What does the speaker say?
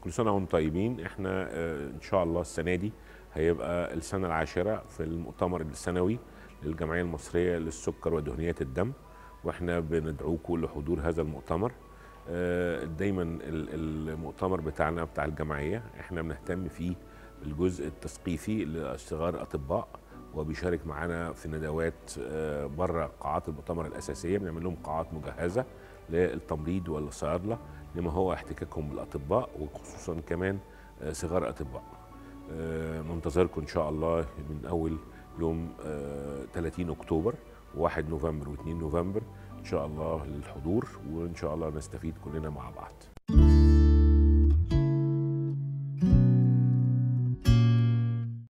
كل سنه وانتم طيبين احنا آه، ان شاء الله السنه دي هيبقى السنه العاشره في المؤتمر السنوي للجمعيه المصريه للسكر ودهنيات الدم واحنا بندعوكم لحضور هذا المؤتمر آه، دايما ال- المؤتمر بتاعنا بتاع الجمعيه احنا بنهتم فيه بالجزء التثقيفي لصغار الاطباء وبيشارك معانا في ندوات آه، بره قاعات المؤتمر الاساسيه بنعمل لهم قاعات مجهزه للتمريض والصيادله لما هو احتكاكهم بالاطباء وخصوصا كمان آه، صغار الاطباء آه، ننتظركم ان شاء الله من اول يوم آه، 30 اكتوبر و1 نوفمبر و2 نوفمبر ان شاء الله للحضور وان شاء الله نستفيد كلنا مع بعض